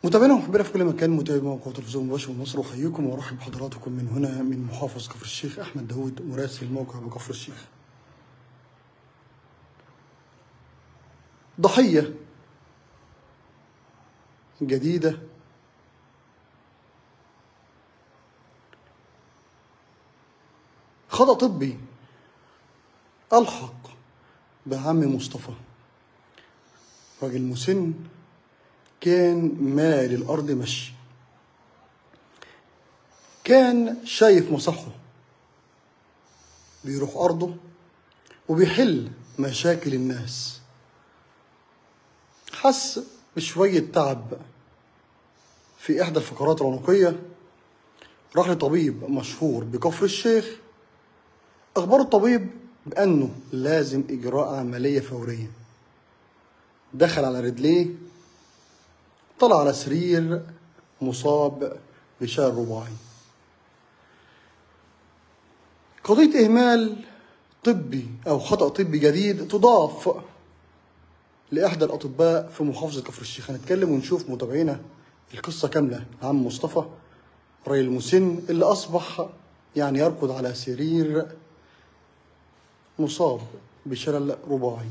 متابعينا ومحبينا في كل مكان متابعي موقع تلفزيون مباشر من مصر احييكم وارحب بحضراتكم من هنا من محافظ كفر الشيخ احمد داوود مراسل موقع بكفر الشيخ. ضحيه جديده خطأ طبي ألحق بعم مصطفى راجل مسن كان مال الأرض مشي كان شايف مصالحه بيروح أرضه وبيحل مشاكل الناس حس بشوية تعب في إحدى الفقرات العنقية راح لطبيب مشهور بكفر الشيخ أخبره الطبيب بأنه لازم إجراء عملية فورية دخل على رجليه طلع على سرير مصاب بشلل رباعي قضية إهمال طبي أو خطأ طبي جديد تضاف لإحدى الأطباء في محافظة كفر الشيخ هنتكلم ونشوف متابعينا القصة كاملة عم مصطفى راجل مسن اللي أصبح يعني يركض على سرير مصاب بشلل رباعي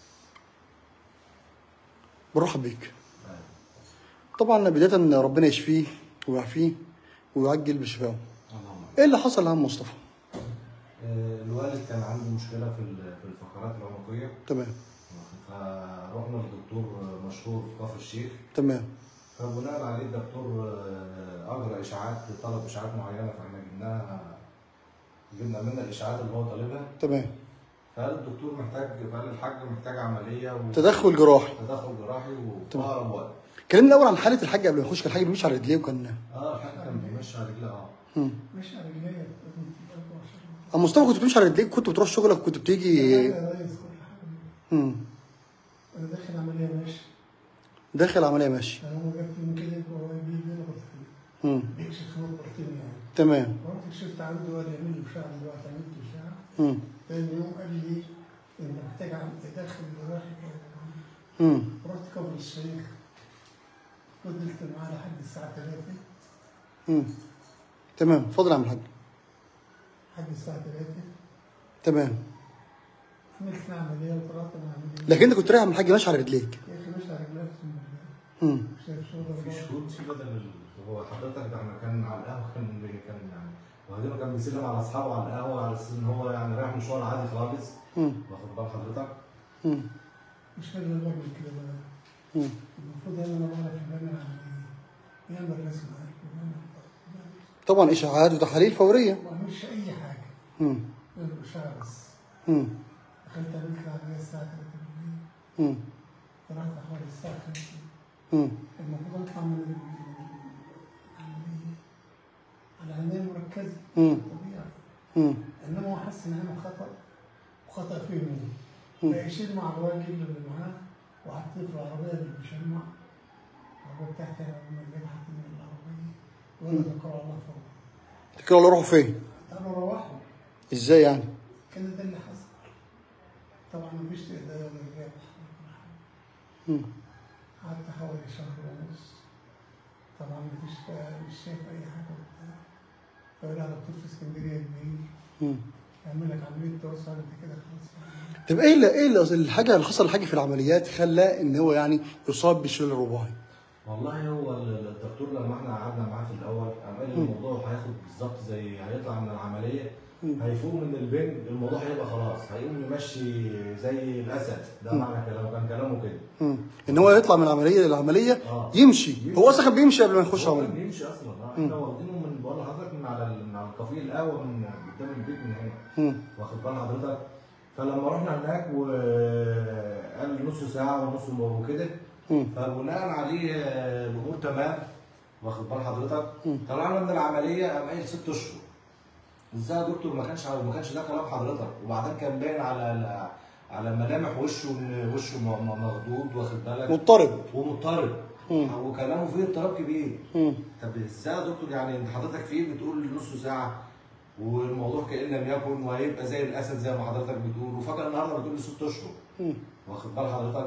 برحب بيك طبعا بداية ربنا يشفيه ويعافيه ويعجل بشفائه اللهم ايه اللي حصل لعم مصطفى آه، الوالد كان عنده مشكله في ال- في الفقرات العنقيه تمام فروحنا لدكتور مشهور في كفر الشيخ تمام فبناء عليه الدكتور آه، اجرى اشاعات طلب اشاعات معينه فاحنا جبناها جبنا منها الاشاعات اللي هو طالبها تمام فقال الدكتور محتاج فقال الحاج محتاج عمليه و- تدخل جراحي تدخل جراحي تمام. وفي اقرب وقت كلمنا الاول عن حاله الحاج قبل ما نخش كان الحاج بيمشي على رجليه وكان اه الحاج كان بيمشي على رجليه اه مم. مش على رجليا عم مصطفى كنت بتمشي على رجليك كنت بتروح شغلك كنت بتيجي يا ريس كل حاجه مم. انا داخل عمليه ماشي داخل عمليه ماشي انا هو جاب من كده هو بيجي لنا بس مم. بيكشف هو بروتين يعني تمام رحت كشفت عنده قال يعمل له اشعه دلوقتي عملت اشعه مم. تاني يوم قال لي انت محتاج عم تدخل جراحي مم. رحت كفر الشيخ فضلت معاه لحد الساعه 3 مم. تمام اتفضل يا عم الحاج لحد الساعه 3 تمام عملت العمليه وطلعت من العمليه لكن انت كنت رايح يا عم الحاج ماشي على رجليك يا اخي مش على رجلي اقسم بالله مم. شايف شغل في شهود في بدل ال- هو حضرتك ده احنا كان على القهوه كان كان يعني وبعدين كان بيسلم على اصحابه على القهوه على اساس ان هو يعني رايح مشوار عادي خالص مم. واخد بال حضرتك مم. مش قادر اعمل كده بقى مم. المفروض انا لو اعرف ان انا يعمل رسم طبعا اشاعات وتحاليل فوريه ما اعملش اي حاجه مم. غير اشعه بس مم. دخلت عملت العمليه الساعه 3 بالليل مم. طلعت حوالي الساعه 5 مم. المفروض اطلع من ال- العمليه على عنايه مركزه مم. طبيعي مم. انما هو حس ان انا خطا وخطا فيه مني مم. فيشيل مع الراجل اللي معاه وحطيه في العربيه اللي بيشمع العربيه بتاعتي انا لما جيت حطيت من العربيه وانا بقرا الله فوق تفتكروا الله روحوا فين انا روحت ازاي يعني كان ده اللي حصل طبعا مفيش ايديا ولا رجال مم. قعدت حوالي شهر ونص طبعا مفيش مش شايف اي حاجه وبتاع فقال على دكتور في اسكندريه كبير مم. يعمل لك عمليه توسع انت كده خلاص يعني. طب ايه اللي ايه اللي الحاجه اللي حصل للحاج في العمليات خلاه ان هو يعني يصاب بشلل رباعي والله هو ال- الدكتور لما احنا قعدنا معاه في الاول قام قال الموضوع هياخد بالظبط زي هيطلع من العمليه مم. هيفوق من البنج الموضوع هيبقى خلاص هيقوم يمشي زي الاسد ده معنى كلامه كان كلامه كده مم. ان هو يطلع من العمليه للعمليه اه يمشي هو اصلا كان بيمشي قبل ما يخش هو كان عمليه بيمشي اصلا اه احنا واخدينه من بقول لحضرتك من على ال- من على الكافيه القهوه من قدام البيت من هنا مم. واخد بال حضرتك فلما رحنا هناك وقال نص ساعه ونص وكده مم. فبناء عليه آه، الامور تمام واخد بال حضرتك مم. طلعنا من العمليه قام قايل ست اشهر ازاي يا دكتور ما كانش ما كانش ده كلام حضرتك وبعدين كان باين على على ملامح وشه ان وشه م- م- مخضوض واخد بالك مضطرب ومضطرب مم. وكلامه فيه اضطراب كبير مم. طب ازاي يا دكتور يعني انت حضرتك فيه بتقول نص ساعه والموضوع كان لم يكن وهيبقى زي الاسد زي ما حضرتك بتقول وفجاه النهارده بتقول لي ست اشهر مم. واخد بال حضرتك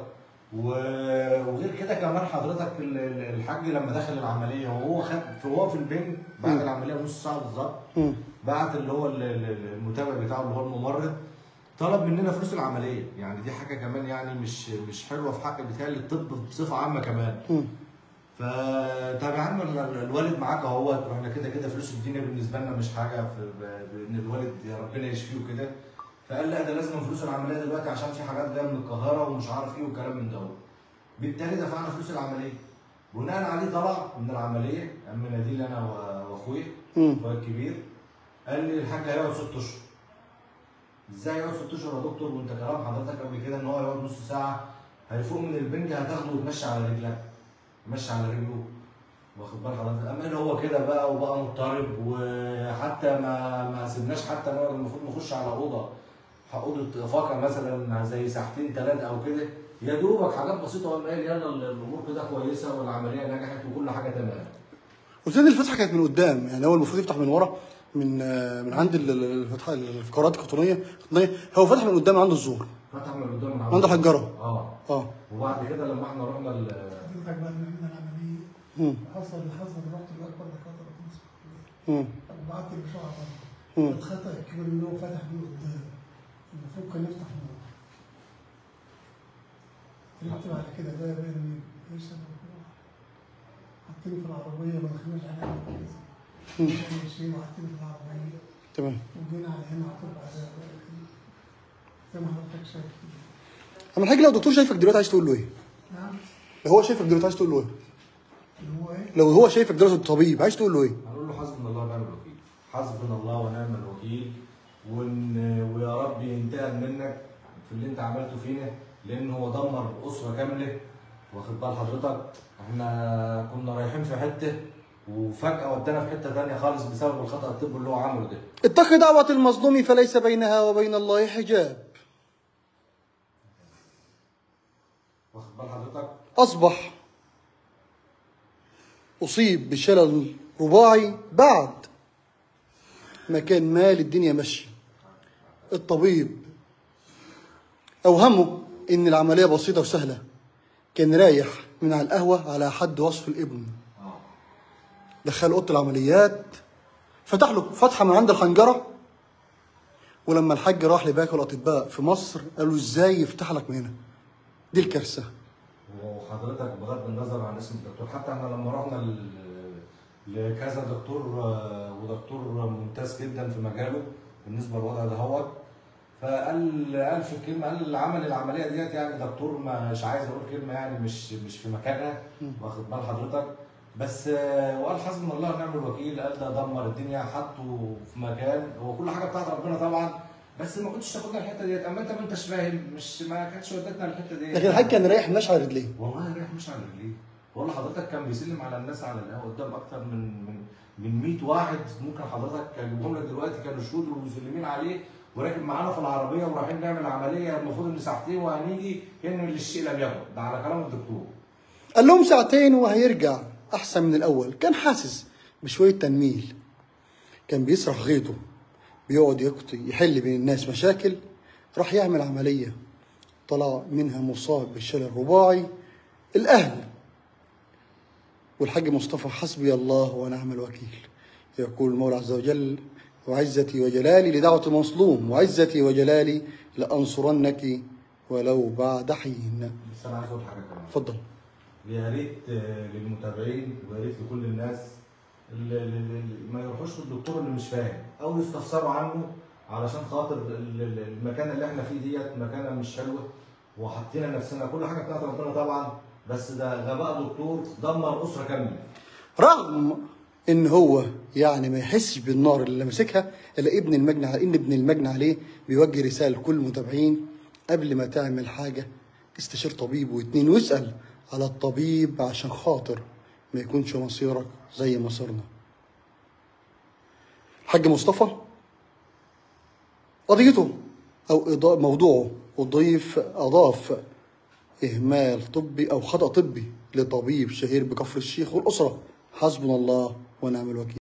و- وغير كده كمان حضرتك ال- ال- الحاج لما دخل العمليه وهو خد وهو في البنج بعد مم. العمليه بنص ساعه بالظبط مم. بعت اللي هو ال- ال- المتابع بتاعه اللي هو الممرض طلب مننا فلوس العمليه يعني دي حاجه كمان يعني مش مش حلوه في حق بتاعي الطب بصفه عامه كمان مم. فطب يا عم ال- الوالد معاك اهو احنا كده كده فلوس الدنيا بالنسبه لنا مش حاجه في ب- ان الوالد يا ربنا يشفيه وكده فقال لا ده لازم فلوس العمليه دلوقتي عشان في حاجات جايه من القاهره ومش عارف ايه والكلام من دوت بالتالي دفعنا فلوس العمليه بناء عليه طلع من العمليه قام ناديل انا و- واخويا مم. اخويا الكبير قال لي الحاج هيقعد ست اشهر ازاي يقعد ست اشهر يا دكتور وانت كلام حضرتك قبل كده ان هو يقعد نص ساعه هيفوق من البنج هتاخده وتمشي على رجلك مشي على رجله واخد بال حضرتك اما ان هو كده بقى وبقى مضطرب وحتى ما ما سيبناش حتى نقعد المفروض نخش على اوضه اوضه افاقه مثلا زي ساعتين ثلاثه او كده يا دوبك حاجات بسيطه وقام قايل يلا الامور كده كويسه والعمليه نجحت وكل حاجه تمام قلت لي الفتحه كانت من قدام يعني هو المفروض يفتح من ورا من آه، من عند ال- ال- الفتحه الفقرات القطنيه القطنيه هو فتح من قدام عنده الزور فتح من قدام من عنده حجره اه اه وبعد كده لما احنا رحنا ال- حضرتك بعد ما عملنا العمليه مم. حصل اللي حصل رحت لاكبر دكاتره في مصر مم. وبعت لي بسرعه مم. طبعا الخطا الكبير ان هو فتح من قدام المفروض كان يفتح من ورا عرفت بعد كده بقى بقى ان ايش حاطيني في العربيه ما دخلناش عليها مركز مم. عمل شيء وحاطيني في العربيه تمام وجينا على هنا على طول بعدها بقى كده. زي ما حضرتك شايف كده اما الحاج لو الدكتور شايفك دلوقتي عايز تقول له ايه؟ نعم لو هو شايفك دلوقتي عايز تقول له ايه؟ اللي هو ايه؟ لو هو شايفك دلوقتي الطبيب عايز تقول له ايه؟ هنقول له حسبنا الله ونعم الوكيل حسبنا الله ونعم الوكيل وان ويا رب ينتقم منك في اللي انت عملته فينا لان هو دمر اسره كامله واخد بال حضرتك احنا كنا رايحين في حته وفجاه ودانا في حته ثانيه خالص بسبب الخطا الطبي اللي هو عمله ده اتق دعوة المظلوم فليس بينها وبين الله حجاب واخد بال حضرتك أصبح أصيب بشلل رباعي بعد ما كان مال الدنيا ماشية الطبيب أوهمه إن العملية بسيطة وسهلة كان رايح من على القهوة على حد وصف الابن اه دخل اوضه العمليات فتح له فتحه من عند الحنجره ولما الحاج راح لباقي الاطباء في مصر قالوا ازاي يفتح لك من هنا دي الكارثه وحضرتك بغض النظر عن اسم الدكتور حتى احنا لما رحنا ل- لكذا دكتور آه، ودكتور ممتاز جدا في مجاله بالنسبه للوضع ده هو فقال قال في الكلمه قال عمل العمليه ديت يعني دكتور مش عايز اقول كلمه يعني مش مش في مكانها واخد بال حضرتك بس آه، وقال حسبنا الله ونعم الوكيل قال ده دمر الدنيا حطه في مكان هو كل حاجه بتاعت ربنا طبعا بس ما كنتش تاخدنا الحته ديت اما انت ما انتش فاهم مش ما كانتش ودتنا الحته ديت لكن الحاج كان رايح ماشي على رجليه والله رايح مش على رجليه والله حضرتك كان بيسلم على الناس على القهوه قدام اكتر من من من 100 واحد ممكن حضرتك اجيبهم لك دلوقتي كانوا شهود ومسلمين عليه وراكب معانا في العربيه ورايحين نعمل عمليه المفروض ان ساعتين وهنيجي ينوي للشيء لم يكن ده على كلام الدكتور قال لهم ساعتين وهيرجع احسن من الاول كان حاسس بشويه تنميل كان بيسرح غيظه بيقعد يقضي يحل بين الناس مشاكل راح يعمل عمليه طلع منها مصاب بالشلل الرباعي الاهل والحاج مصطفى حسبي الله ونعم الوكيل يقول المولى عز وجل وعزتي وجلالي لدعوة المظلوم وعزتي وجلالي لأنصرنك ولو بعد حين بس انا عايز اقول حاجه كمان اتفضل يا ريت آه، للمتابعين ويا ريت لكل الناس اللي اللي- اللي ما يروحوش للدكتور اللي مش فاهم او يستفسروا عنه علشان خاطر ال- ال- المكان اللي احنا فيه ديت مكانه مش حلوه وحاطين نفسنا كل حاجه بتاعت ربنا طبعا بس ده غباء دكتور دمر اسره كامله رغم ان هو يعني ما يحسش بالنار اللي ماسكها الا ابن المجني على ان ابن المجني عليه بيوجه رساله لكل المتابعين قبل ما تعمل حاجه استشير طبيب واتنين واسال على الطبيب عشان خاطر ما يكونش مصيرك زي مصيرنا الحاج مصطفى قضيته او إضاء موضوعه اضيف اضاف إهمال طبي أو خطأ طبي لطبيب شهير بكفر الشيخ والأسرة حسبنا الله ونعم الوكيل